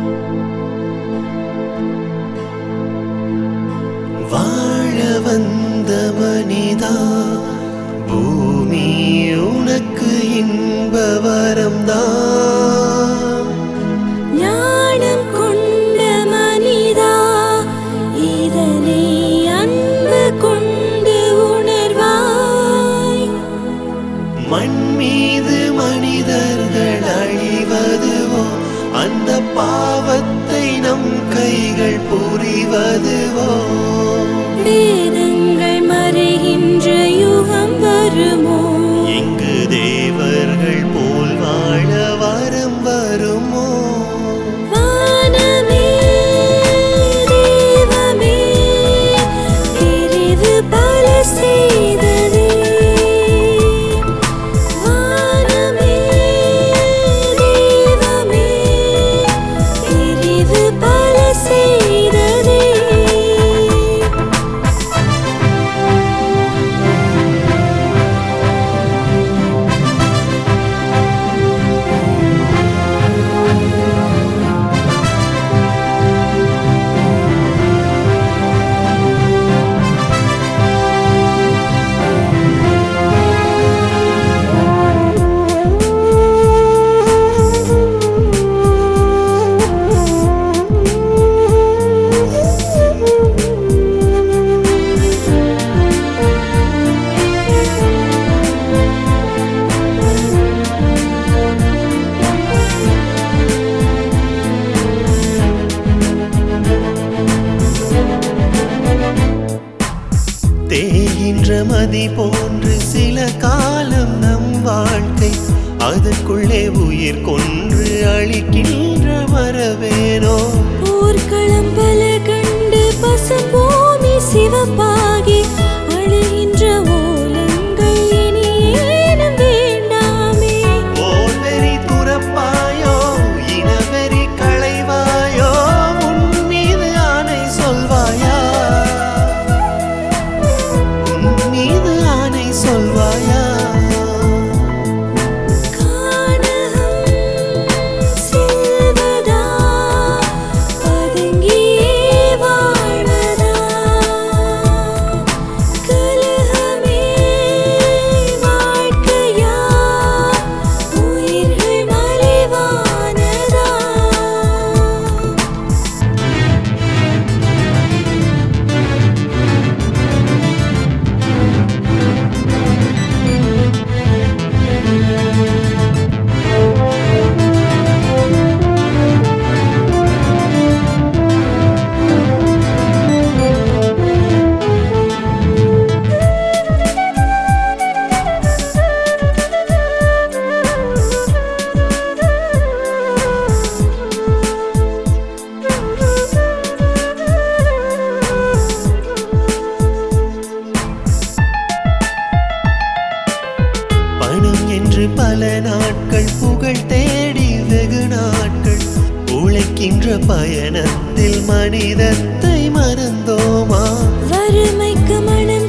வாழ வந்த மனிதா பூமி உனக்கு இன்ப வரம்தான் ஞானம் கொண்ட மனிதா இதனை அன்பு கொண்டு உணர்வாய் மண் மீது மனிதர்கள் அழிவதுவோ அந்த பாவத்தை நம் கைகள் புரிவதுவோ வேதங்கள் மறைகின்ற யுகம் வருமோ இங்கு தேவர்கள் போல் வாழ வரம் வருமோ வானமே தெய்வமே பிரிவு பல செய்ததே வானமே தெய்வமே பிரிவு பல செய்ததே தேகின்ற மதி போன்று சில காலம் நம் வாழ்க்கை அதற்குள்ளே உயிர் கொன்று அழிக்கின்ற மரவேனோ போர்க்களம் பல கண்டு பசுபூமி சிவப்பாகி அழுகின்ற ஓலங்கள் இனி ஏனும் வேண்டாமே போர்வெறி துறப்பாயோ இனவெறி களைவாயோ உன் மீது ஆணை சொல்வாயா உன் மீது ஆணை சொல்வாயா கானகம் செல்வதா பதுங்கியே வாழ்வதா கலகமே வாழ்க்கையா உயிர்கள் மறைவானதா பணம் என்று பல நாட்கள் புகழ் தேடி வெகு நாட்கள் உழைக்கின்ற பயணத்தில் மனிதத்தை மறந்தோமா வறுமைக்கு மனம்